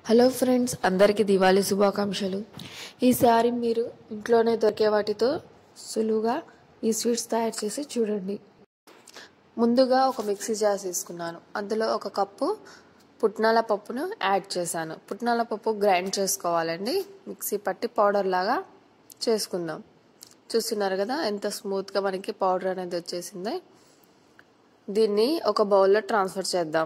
hello friends అందరికీ దివాళీ శుభాకాంక్షలు ఈసారి మీరు ఇంట్లోనే దొరికే వాటితో సులువుగా ఈ స్వీట్స్ తయారు చేసి చూడండి ముందుగా ఒక మిక్సీ జార్ తీసుకున్నాను అందులో ఒక కప్పు పుట్నాల పప్పును యాడ్ చేశాను పుట్నాల పప్పు గ్రైండ్ చేసుకోవాలండి మిక్సీ పట్టి పౌడర్ లాగా చేసుకుందాం చూస్తున్నారు కదా ఎంత స్మూత్గా మనకి పౌడర్ అనేది వచ్చేసింది దీన్ని ఒక బౌల్లో ట్రాన్స్ఫర్ చేద్దాం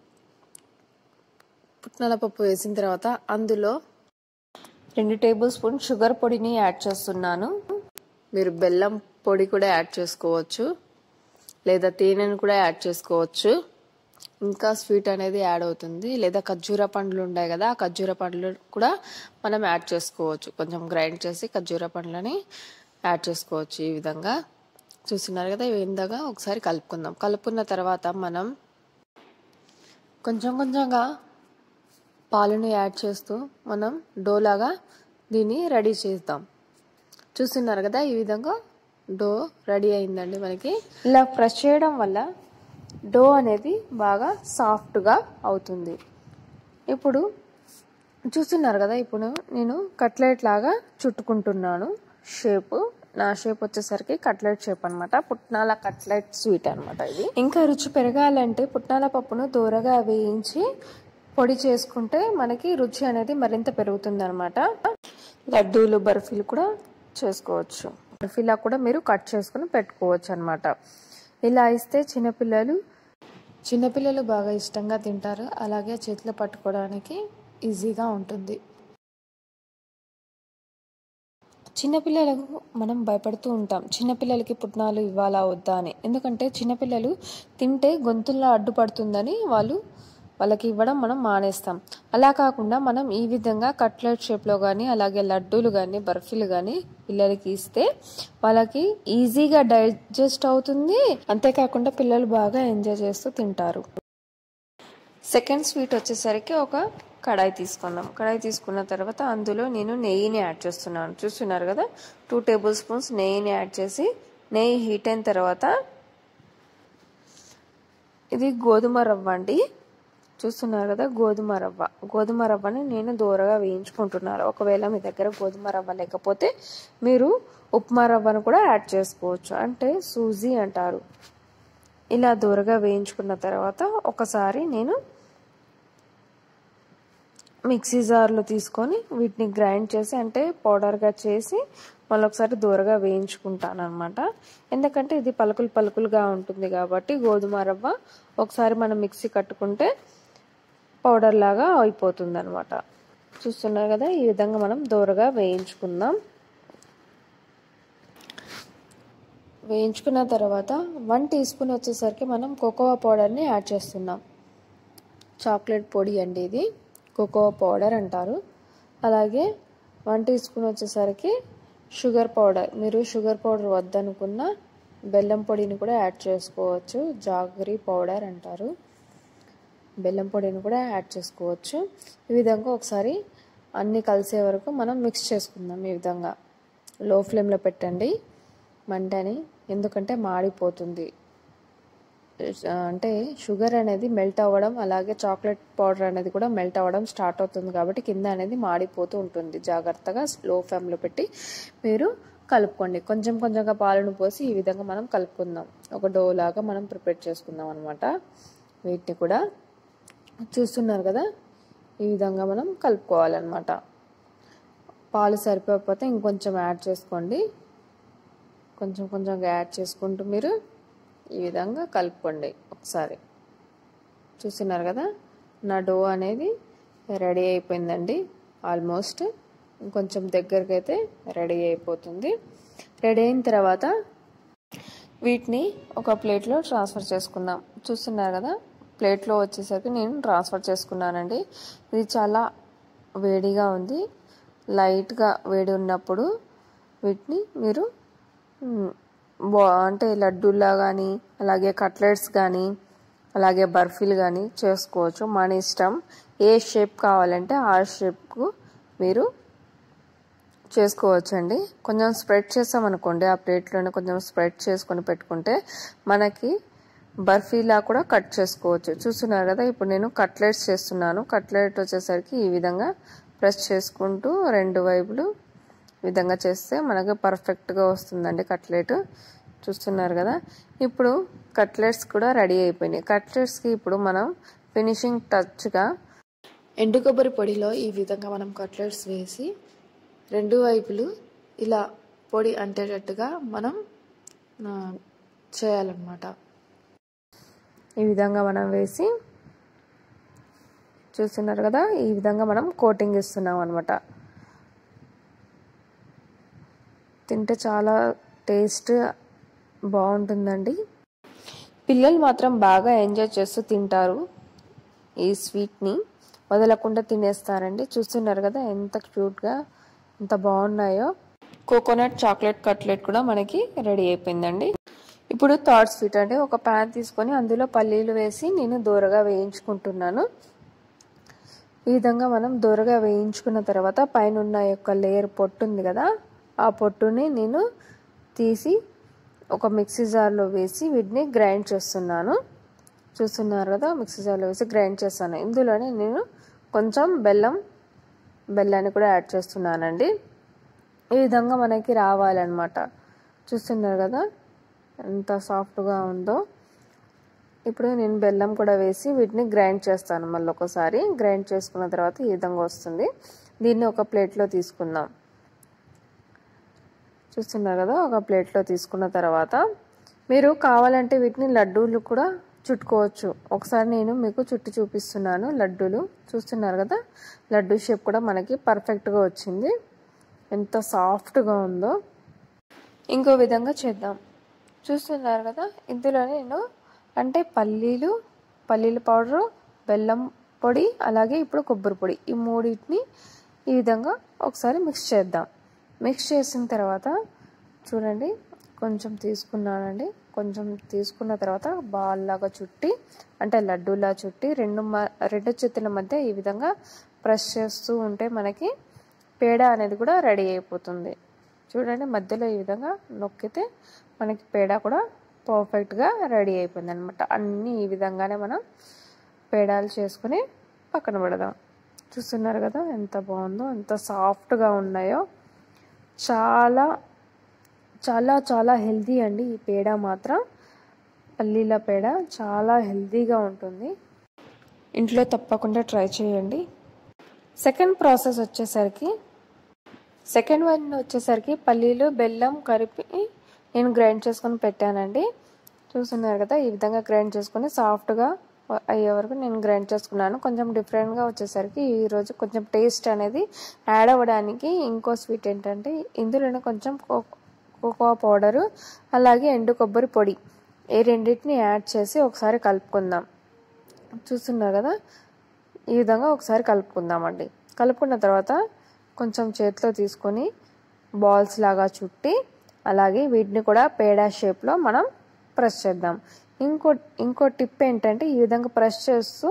పుట్నాల పప్పు వేసిన తర్వాత అందులో రెండు టేబుల్ స్పూన్ షుగర్ పొడిని యాడ్ చేస్తున్నాను మీరు బెల్లం పొడి కూడా యాడ్ చేసుకోవచ్చు లేదా తేనెను కూడా యాడ్ చేసుకోవచ్చు ఇంకా స్వీట్ అనేది యాడ్ అవుతుంది లేదా ఖర్జూర పండ్లు ఉంటాయి కదా ఆ ఖర్జూర పండ్లు కూడా మనం యాడ్ చేసుకోవచ్చు కొంచెం గ్రైండ్ చేసి ఖర్జూర పండ్లని యాడ్ చేసుకోవచ్చు ఈ విధంగా చూస్తున్నారు కదా ఇవి ఇందాక ఒకసారి కలుపుకుందాం కలుపుకున్న తర్వాత మనం కొంచెం కొంచెంగా పాలను యాడ్ చేస్తూ మనం డోలాగా దీన్ని రెడీ చేద్దాం చూస్తున్నారు కదా ఈ విధంగా డో రెడీ అయిందండి మనకి ఇలా ప్రెస్ చేయడం వల్ల డో అనేది బాగా సాఫ్ట్గా అవుతుంది ఇప్పుడు చూస్తున్నారు కదా ఇప్పుడు నేను కట్లెట్ లాగా చుట్టుకుంటున్నాను షేపు నా షేప్ వచ్చేసరికి కట్లెట్ షేప్ అనమాట పుట్నాల కట్లెట్ స్వీట్ అనమాట ఇది ఇంకా రుచి పెరగాలంటే పుట్నాల పప్పును దూరగా వేయించి పొడి చేసుకుంటే మనకి రుచి అనేది మరింత పెరుగుతుంది అనమాట లడ్డూలు బర్ఫీలు కూడా చేసుకోవచ్చు బర్ఫీలా కూడా మీరు కట్ చేసుకుని పెట్టుకోవచ్చు అనమాట ఇలా ఇస్తే చిన్నపిల్లలు చిన్నపిల్లలు బాగా ఇష్టంగా తింటారు అలాగే చేతిలో పట్టుకోవడానికి ఈజీగా ఉంటుంది చిన్నపిల్లలకు మనం భయపడుతూ ఉంటాం చిన్నపిల్లలకి పుట్నాలు ఇవ్వాలా వద్దా అని ఎందుకంటే చిన్నపిల్లలు తింటే గొంతుల్లో అడ్డుపడుతుందని వాళ్ళు వాళ్ళకి ఇవ్వడం మనం మానేస్తాం అలా కాకుండా మనం ఈ విధంగా కట్లెట్ షేప్లో కానీ అలాగే లడ్డూలు కానీ బర్ఫీలు కానీ పిల్లలకి ఇస్తే వాళ్ళకి ఈజీగా డైజెస్ట్ అవుతుంది అంతేకాకుండా పిల్లలు బాగా ఎంజాయ్ చేస్తూ తింటారు సెకండ్ స్వీట్ వచ్చేసరికి ఒక కడాయి తీసుకుందాం కడాయి తీసుకున్న తర్వాత అందులో నేను నెయ్యిని యాడ్ చేస్తున్నాను చూస్తున్నారు కదా టూ టేబుల్ స్పూన్స్ నెయ్యిని యాడ్ చేసి నెయ్యి హీట్ అయిన తర్వాత ఇది గోధుమ రవ్వ అండి చూస్తున్నారు కదా గోధుమ రవ్వ గోధుమ రవ్వని నేను దూరగా వేయించుకుంటున్నాను ఒకవేళ మీ దగ్గర గోధుమ రవ్వ లేకపోతే మీరు ఉప్మా రవ్వను కూడా యాడ్ చేసుకోవచ్చు అంటే సూజీ అంటారు ఇలా దూరగా వేయించుకున్న తర్వాత ఒకసారి నేను మిక్సీ జార్లో తీసుకొని వీటిని గ్రైండ్ చేసి అంటే పౌడర్గా చేసి మళ్ళీ ఒకసారి దూరగా వేయించుకుంటాను అనమాట ఎందుకంటే ఇది పలుకులు పలుకులుగా ఉంటుంది కాబట్టి గోధుమ రవ్వ ఒకసారి మనం మిక్సీ కట్టుకుంటే పౌడర్ లాగా అయిపోతుంది అనమాట చూస్తున్నారు కదా ఈ విధంగా మనం దూరగా వేయించుకుందాం వేయించుకున్న తర్వాత వన్ టీ స్పూన్ వచ్చేసరికి మనం కోకోవా పౌడర్ని యాడ్ చేస్తున్నాం చాక్లెట్ పొడి అండి ఇది కోకోవా పౌడర్ అంటారు అలాగే వన్ టీ స్పూన్ వచ్చేసరికి షుగర్ పౌడర్ మీరు షుగర్ పౌడర్ వద్దనుకున్న బెల్లం పొడిని కూడా యాడ్ చేసుకోవచ్చు జాగరీ పౌడర్ అంటారు బెల్లం పొడిని కూడా యాడ్ చేసుకోవచ్చు ఈ విధంగా ఒకసారి అన్నీ కలిసే వరకు మనం మిక్స్ చేసుకుందాం ఈ విధంగా లో ఫ్లేమ్లో పెట్టండి మంటని ఎందుకంటే మాడిపోతుంది అంటే షుగర్ అనేది మెల్ట్ అవ్వడం అలాగే చాక్లెట్ పౌడర్ అనేది కూడా మెల్ట్ అవ్వడం స్టార్ట్ అవుతుంది కాబట్టి కింద అనేది మాడిపోతూ ఉంటుంది జాగ్రత్తగా లో ఫ్లేమ్లో పెట్టి మీరు కలుపుకోండి కొంచెం కొంచెంగా పాలను పోసి ఈ విధంగా మనం కలుపుకుందాం ఒక డో లాగా మనం ప్రిపేర్ చేసుకుందాం అనమాట వీటిని కూడా చూస్తున్నారు కదా ఈ విధంగా మనం కలుపుకోవాలన్నమాట పాలు సరిపోకపోతే ఇంకొంచెం యాడ్ చేసుకోండి కొంచెం కొంచెంగా యాడ్ చేసుకుంటూ మీరు ఈ విధంగా కలుపుకోండి ఒకసారి చూస్తున్నారు కదా నా డో అనేది రెడీ అయిపోయిందండి ఆల్మోస్ట్ ఇంకొంచెం దగ్గరికి అయితే రెడీ అయిపోతుంది రెడీ అయిన తర్వాత వీటిని ఒక ప్లేట్లో ట్రాన్స్ఫర్ చేసుకుందాం చూస్తున్నారు కదా ప్లేట్లో వచ్చేసరికి నేను ట్రాన్స్ఫర్ చేసుకున్నానండి ఇది చాలా వేడిగా ఉంది లైట్గా వేడి ఉన్నప్పుడు వీటిని మీరు అంటే లడ్డూల్లా కానీ అలాగే కట్లెట్స్ కానీ అలాగే బర్ఫీలు కానీ చేసుకోవచ్చు మన ఇష్టం ఏ షేప్ కావాలంటే ఆ షేప్కు మీరు చేసుకోవచ్చండి కొంచెం స్ప్రెడ్ చేసామనుకోండి ఆ ప్లేట్లోనే కొంచెం స్ప్రెడ్ చేసుకొని పెట్టుకుంటే మనకి బర్ఫీలా కూడా కట్ చేసుకోవచ్చు చూస్తున్నారు కదా ఇప్పుడు నేను కట్లెట్స్ చేస్తున్నాను కట్లెట్ వచ్చేసరికి ఈ విధంగా ప్రెస్ చేసుకుంటూ రెండు వైపులు ఈ విధంగా చేస్తే మనకు పర్ఫెక్ట్గా వస్తుందండి కట్లెట్ చూస్తున్నారు కదా ఇప్పుడు కట్లెట్స్ కూడా రెడీ అయిపోయినాయి కట్లెట్స్కి ఇప్పుడు మనం ఫినిషింగ్ టచ్గా ఎండు కొబ్బరి పొడిలో ఈ విధంగా మనం కట్లెట్స్ వేసి రెండు వైపులు ఇలా పొడి అంటేటట్టుగా మనం చేయాలన్నమాట ఈ విధంగా మనం వేసి చూస్తున్నారు కదా ఈ విధంగా మనం కోటింగ్ ఇస్తున్నాం అనమాట తింటే చాలా టేస్ట్ బాగుంటుందండి పిల్లలు మాత్రం బాగా ఎంజాయ్ చేస్తూ తింటారు ఈ స్వీట్ని వదలకుండా తినేస్తారండి చూస్తున్నారు కదా ఎంత క్యూట్గా ఎంత బాగున్నాయో కోకోనట్ చాక్లెట్ కట్లెట్ కూడా మనకి రెడీ అయిపోయిందండి ఇప్పుడు థర్డ్ స్వీట్ అంటే ఒక ప్యాన్ తీసుకొని అందులో పల్లీలు వేసి నేను దూరగా వేయించుకుంటున్నాను ఈ విధంగా మనం దూరగా వేయించుకున్న తర్వాత పైన ఉన్న యొక్క లేయర్ పొట్టు ఉంది కదా ఆ పొట్టుని నేను తీసి ఒక మిక్సీ జార్లో వేసి వీటిని గ్రైండ్ చేస్తున్నాను చూస్తున్నారు కదా మిక్సీ జార్లో వేసి గ్రైండ్ చేస్తాను ఇందులోనే నేను కొంచెం బెల్లం బెల్లాన్ని కూడా యాడ్ చేస్తున్నానండి ఈ విధంగా మనకి రావాలన్నమాట చూస్తున్నారు కదా ఎంత సాఫ్ట్గా ఉందో ఇప్పుడు నేను బెల్లం కూడా వేసి వీటిని గ్రైండ్ చేస్తాను మళ్ళీ ఒకసారి గ్రైండ్ చేసుకున్న తర్వాత ఈ విధంగా వస్తుంది దీన్ని ఒక ప్లేట్లో తీసుకుందాం చూస్తున్నారు కదా ఒక ప్లేట్లో తీసుకున్న తర్వాత మీరు కావాలంటే వీటిని లడ్డూలు కూడా చుట్టుకోవచ్చు ఒకసారి నేను మీకు చుట్టి చూపిస్తున్నాను లడ్డూలు చూస్తున్నారు కదా లడ్డూ షేప్ కూడా మనకి పర్ఫెక్ట్గా వచ్చింది ఎంత సాఫ్ట్గా ఉందో ఇంకో విధంగా చేద్దాం చూస్తున్నారు కదా ఇందులో నేను అంటే పల్లీలు పల్లీల పౌడరు బెల్లం పొడి అలాగే ఇప్పుడు కొబ్బరి పొడి ఈ మూడింటిని ఈ విధంగా ఒకసారి మిక్స్ చేద్దాం మిక్స్ చేసిన తర్వాత చూడండి కొంచెం తీసుకున్నానండి కొంచెం తీసుకున్న తర్వాత బాల్ లాగా చుట్టి అంటే లడ్డూలా చుట్టి రెండు రెండు చేతుల మధ్య ఈ విధంగా ప్రెస్ చేస్తూ ఉంటే మనకి పేడ అనేది కూడా రెడీ అయిపోతుంది చూడండి మధ్యలో ఈ విధంగా నొక్కితే మనకి పేడ కూడా పర్ఫెక్ట్గా రెడీ అయిపోయింది అనమాట అన్నీ ఈ విధంగానే మనం పేడాలు చేసుకుని పక్కన పెడదాం చూస్తున్నారు కదా ఎంత బాగుందో ఎంత సాఫ్ట్గా ఉన్నాయో చాలా చాలా చాలా హెల్తీ అండి ఈ పేడ మాత్రం పల్లీల పేడ చాలా హెల్తీగా ఉంటుంది ఇంట్లో తప్పకుండా ట్రై చేయండి సెకండ్ ప్రాసెస్ వచ్చేసరికి సెకండ్ వన్ వచ్చేసరికి పల్లీలు బెల్లం కలిపి నేను గ్రైండ్ చేసుకొని పెట్టానండి చూస్తున్నారు కదా ఈ విధంగా గ్రైండ్ చేసుకొని సాఫ్ట్గా అయ్యే వరకు నేను గ్రైండ్ చేసుకున్నాను కొంచెం డిఫరెంట్గా వచ్చేసరికి ఈరోజు కొంచెం టేస్ట్ అనేది యాడ్ అవ్వడానికి ఇంకో స్వీట్ ఏంటంటే ఇందులోనే కొంచెం కోకో పౌడరు అలాగే ఎండు కొబ్బరి పొడి ఈ రెండింటిని యాడ్ చేసి ఒకసారి కలుపుకుందాం చూస్తున్నారు కదా ఈ విధంగా ఒకసారి కలుపుకుందామండి కలుపుకున్న తర్వాత కొంచెం చేతిలో తీసుకొని బాల్స్ లాగా చుట్టి అలాగే వీటిని కూడా పేడా షేప్లో మనం ప్రెస్ చేద్దాం ఇంకో ఇంకో టిప్ ఏంటంటే ఈ విధంగా ప్రెస్ చేస్తూ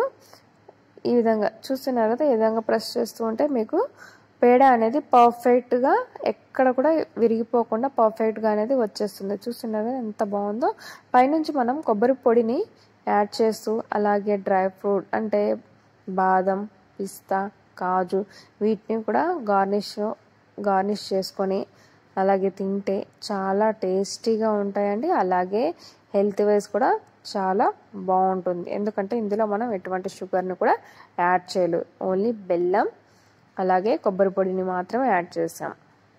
ఈ విధంగా చూస్తున్నారు కదా ఈ విధంగా ప్రెస్ చేస్తూ ఉంటే మీకు పేడ అనేది పర్ఫెక్ట్గా ఎక్కడ కూడా విరిగిపోకుండా పర్ఫెక్ట్గా అనేది వచ్చేస్తుంది చూస్తున్నారు కదా ఎంత బాగుందో పైనుంచి మనం కొబ్బరి పొడిని యాడ్ చేస్తూ అలాగే డ్రై ఫ్రూట్ అంటే బాదం పిస్తా కాజు వీటిని కూడా గార్నిష్ గార్నిష్ చేసుకొని అలాగే తింటే చాలా టేస్టీగా ఉంటాయండి అలాగే హెల్త్ వైజ్ కూడా చాలా బాగుంటుంది ఎందుకంటే ఇందులో మనం ఎటువంటి షుగర్ని కూడా యాడ్ చేయలేదు ఓన్లీ బెల్లం అలాగే కొబ్బరి పొడిని మాత్రమే యాడ్ చేసాం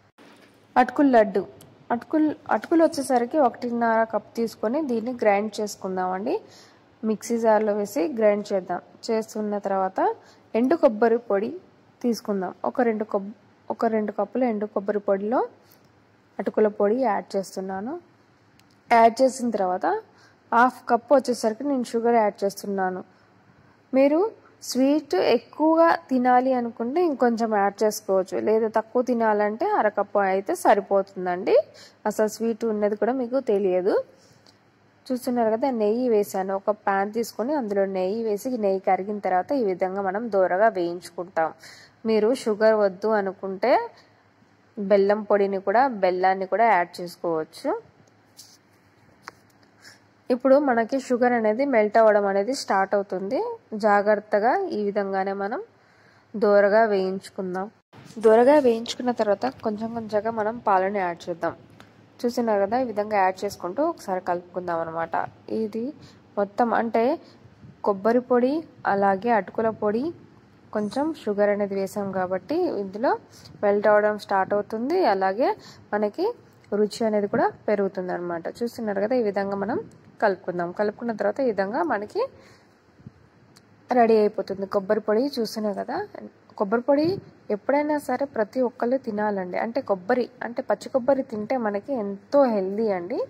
అటుకులు లడ్డు అటుకులు అటుకులు వచ్చేసరికి ఒకటిన్నర కప్ తీసుకొని దీన్ని గ్రైండ్ చేసుకుందామండి మిక్సీ జార్లో వేసి గ్రైండ్ చేద్దాం చేస్తున్న తర్వాత ఎండు కొబ్బరి పొడి తీసుకుందాం ఒక రెండు కొబ్ ఒక రెండు కప్పులు ఎండు కొబ్బరి పొడిలో అటుకుల పొడి యాడ్ చేస్తున్నాను యాడ్ చేసిన తర్వాత హాఫ్ కప్ వచ్చేసరికి నేను షుగర్ యాడ్ చేస్తున్నాను మీరు స్వీట్ ఎక్కువగా తినాలి అనుకుంటే ఇంకొంచెం యాడ్ చేసుకోవచ్చు లేదా తక్కువ తినాలంటే అరకప్పు అయితే సరిపోతుందండి అసలు స్వీట్ ఉన్నది కూడా మీకు తెలియదు చూస్తున్నారు కదా నెయ్యి వేసాను ఒక ప్యాన్ తీసుకొని అందులో నెయ్యి వేసి నెయ్యి కరిగిన తర్వాత ఈ విధంగా మనం దూరగా వేయించుకుంటాం మీరు షుగర్ వద్దు అనుకుంటే బెల్లం పొడిని కూడా బెల్లాన్ని కూడా యాడ్ చేసుకోవచ్చు ఇప్పుడు మనకి షుగర్ అనేది మెల్ట్ అవ్వడం అనేది స్టార్ట్ అవుతుంది జాగ్రత్తగా ఈ విధంగానే మనం దూరగా వేయించుకుందాం దూరగా వేయించుకున్న తర్వాత కొంచెం కొంచెంగా మనం పాలను యాడ్ చేద్దాం చూసినారు కదా ఈ విధంగా యాడ్ చేసుకుంటూ ఒకసారి కలుపుకుందాం అనమాట ఇది మొత్తం అంటే కొబ్బరి పొడి అలాగే అటుకుల పొడి కొంచెం షుగర్ అనేది వేసాం కాబట్టి ఇందులో మెల్ట్ అవ్వడం స్టార్ట్ అవుతుంది అలాగే మనకి రుచి అనేది కూడా పెరుగుతుంది అనమాట చూస్తున్నారు కదా ఈ విధంగా మనం కలుపుకుందాం కలుపుకున్న తర్వాత ఈ విధంగా మనకి రెడీ అయిపోతుంది కొబ్బరి పొడి చూస్తున్నారు కదా కొబ్బరి పొడి ఎప్పుడైనా సరే ప్రతి ఒక్కళ్ళు తినాలండి అంటే కొబ్బరి అంటే పచ్చి కొబ్బరి తింటే మనకి ఎంతో హెల్దీ అండి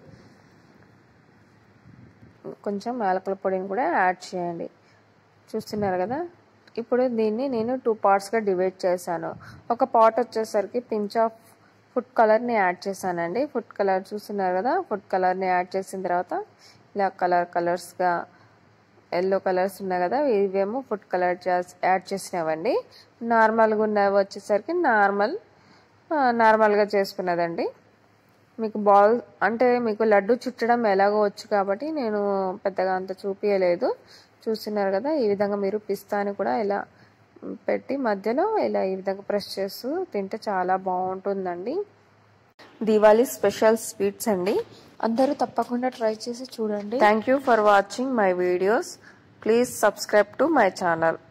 కొంచెం యాలకుల పొడిని కూడా యాడ్ చేయండి చూస్తున్నారు కదా ఇప్పుడు దీన్ని నేను టూ పార్ట్స్గా డివైడ్ చేశాను ఒక పార్ట్ వచ్చేసరికి పించ్ ఆఫ్ ఫుడ్ కలర్ని యాడ్ చేశానండి ఫుడ్ కలర్ చూస్తున్నారు కదా ఫుడ్ కలర్ని యాడ్ చేసిన తర్వాత ఇలా కలర్ కలర్స్గా ఎల్లో కలర్స్ ఉన్నాయి కదా ఇవేమో ఫుడ్ కలర్ యాడ్ చేసినవండి నార్మల్గా ఉన్నవి వచ్చేసరికి నార్మల్ నార్మల్గా చేసుకున్నదండి మీకు బాల్ అంటే మీకు లడ్డు చుట్టడం ఎలాగో వచ్చు కాబట్టి నేను పెద్దగా అంత చూపించలేదు చూస్తున్నారు కదా ఈ విధంగా మీరు పిస్తాని కూడా ఇలా పెట్టి మధ్యలో ఇలా ఈ విధంగా ప్రెస్ చేస్తూ తింటే చాలా బాగుంటుందండి దివాళీ స్పెషల్ స్వీట్స్ అండి అందరూ తప్పకుండా ట్రై చేసి చూడండి thank you for watching my videos please subscribe to my channel